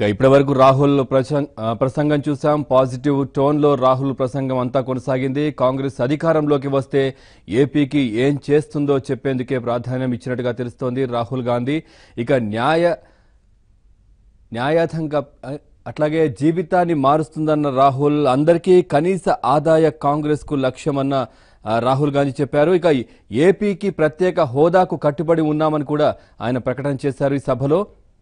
ఇక ఇప్పటి వరకు రాహుల్ ప్రసంగ- ఆ, ప్రసంగం చూసాం పాజిటివ్ టోన్లో రాహుల్ ప్రసంగం అంతా కొనసాగింది కాంగ్రెస్ అధికారంలోకి వస్తే ఏపీకి ఏం చేస్తుందో చెప్పేందుకే ప్రాధాన్యం ఇచ్చినట్టుగా తెలుస్తోంది రాహుల్ గాంధీ ఇక న్యాయ న్యాయాధంగా అ- అట్లాగే జీవితాన్ని మారుస్తుందన్న రాహుల్ అందరికీ కనీస ఆదాయ కాంగ్రెస్ కు లక్ష్యమన్న ఆ, రాహుల్ గాంధీ చెప్పారు ఇక ఏపీకి ప్రత్యేక హోదాకు కట్టుబడి ఉన్నామని కూడా ఆయన ప్రకటన చేశారు ఈ సభలో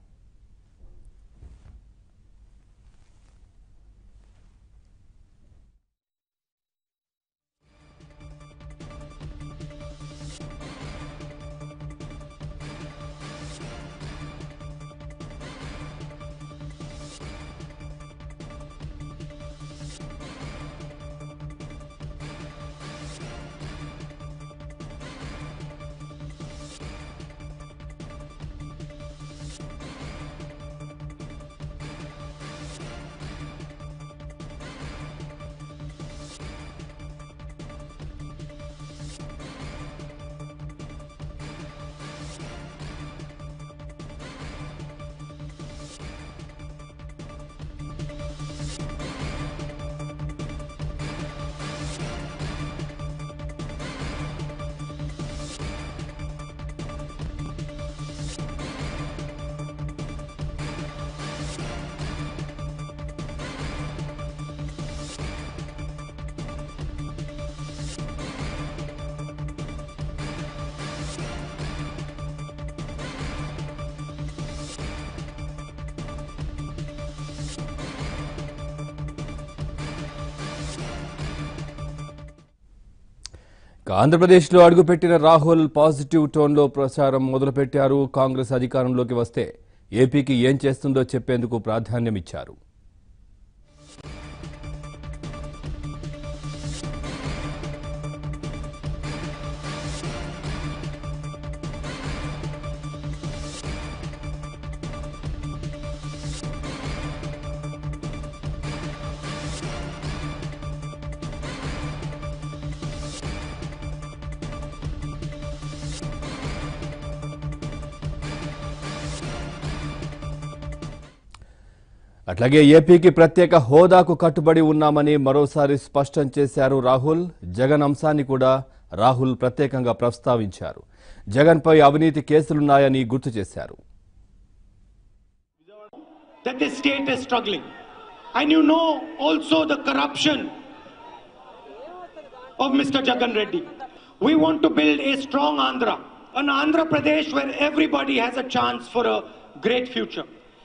ఇక ఆంధ్రప్రదేశ్లో అడుగుపెట్టిన రాహుల్ పాజిటివ్ టోన్లో ప్రచారం మొదలుపెట్టారు కాంగ్రెస్ అధికారంలోకి వస్తే ఏపీకి ఏం చేస్తుందో చెప్పేందుకు ప్రాధాన్యం ఇచ్చారు అట్లాగే ఏపీకి ప్రత్యేక హోదాకు కట్టుబడి ఉన్నామని మరోసారి స్పష్టం చేశారు రాహుల్ జగన్ అంశాన్ని కూడా రాహుల్ ప్రత్యేకంగా ప్రస్తావించారు జగన్పై అవినీతి కేసులున్నాయని గుర్తు చేశారు that the state is struggling. And you know also the corruption of Mr. Jagan Reddy. We want to build a strong Andhra, an Andhra Pradesh where everybody has a chance for a great future.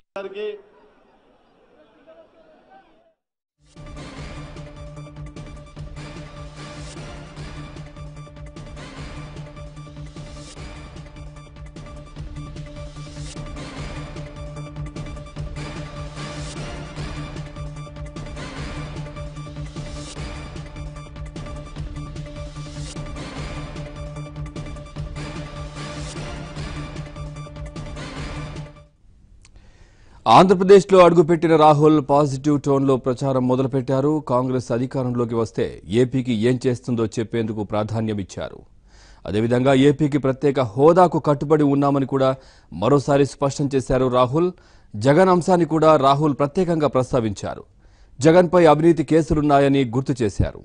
ఆంధ్రప్రదేశ్లో అడుగుపెట్టిన Rahul positive టోన్లో ప్రచారం మొదలుపెట్టారు కాంగ్రెస్ అధికారంలోకి వస్తే ఏపీకి ఏం చేస్తుందో చెప్పేందుకు ప్రాధాన్యం ఇచ్చారు అదేవిధంగా ఏపీకి ప్రత్యేక హోదాకు కట్టుబడి ఉన్నామని కూడా మరోసారి స్పష్టం చేశారు రాహుల్ జగన్ అంశాన్ని కూడా రాహుల్ ప్రత్యేకంగా ప్రస్తావించారు జగన్పై అవినీతి కేసులున్నాయని గుర్తు చేశారు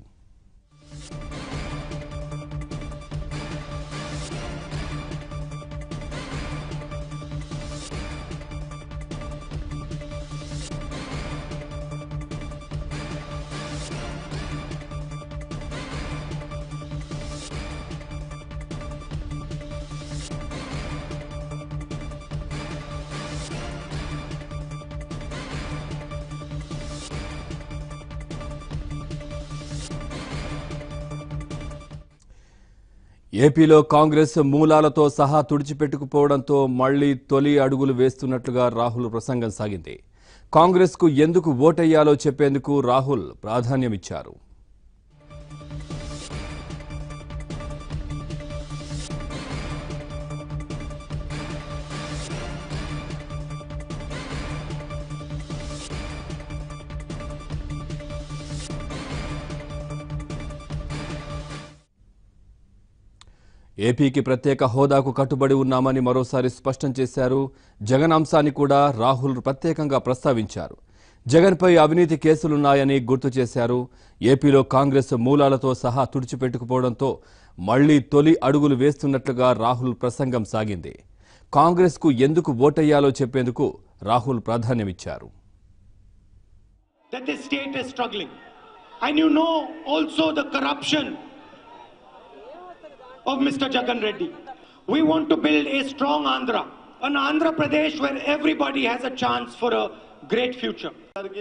ఏపీలో కాంగ్రెస్ మూలాలతో సహా తుడిచిపెట్టుకుపోవడంతో మళ్లీ తొలి అడుగులు వేస్తున్నట్లుగా రాహుల్ ప్రసంగం సాగింది కాంగ్రెస్కు ఎందుకు ఓటెయ్యాలో చెప్పేందుకు రాహుల్ ప్రాధాన్యమిచ్చారు ఏపీకి ప్రత్యేక హోదాకు కట్టుబడి ఉన్నామని మరోసారి స్పష్టం చేశారు జగన్ అంశాన్ని కూడా రాహుల్ ప్రత్యేకంగా ప్రస్తావించారు జగన్పై అవినీతి కేసులున్నాయని గుర్తు చేశారు ఏపీలో కాంగ్రెస్ మూలాలతో సహా తుడిచిపెట్టుకుపోవడంతో మళ్లీ తొలి అడుగులు వేస్తున్నట్లుగా రాహుల్ ప్రసంగం సాగింది కాంగ్రెస్కు ఎందుకు ఓటయ్యాలో చెప్పేందుకు Rahul ప్రాధాన్యమిచ్చారు that the state is struggling. And you know also the corruption of Mr. Jagan Reddy. We want to build a strong Andhra, an Andhra Pradesh where everybody has a chance for a great future.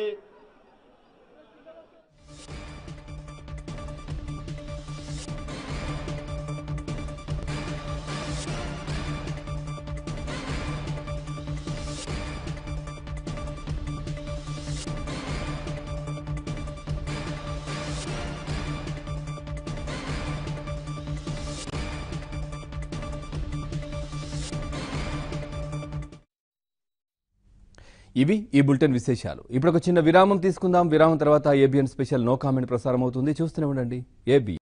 ఇవి ఈ bulletin విశేషాలు ఇప్పుడు ఒక చిన్న విరామం తీసుకుందాం విరామం తర్వాత ఏబిఎన్ స్పెషల్ నో కామెంట్ ప్రసారం అవుతుంది చూస్తూనే ఉండండి ఏబి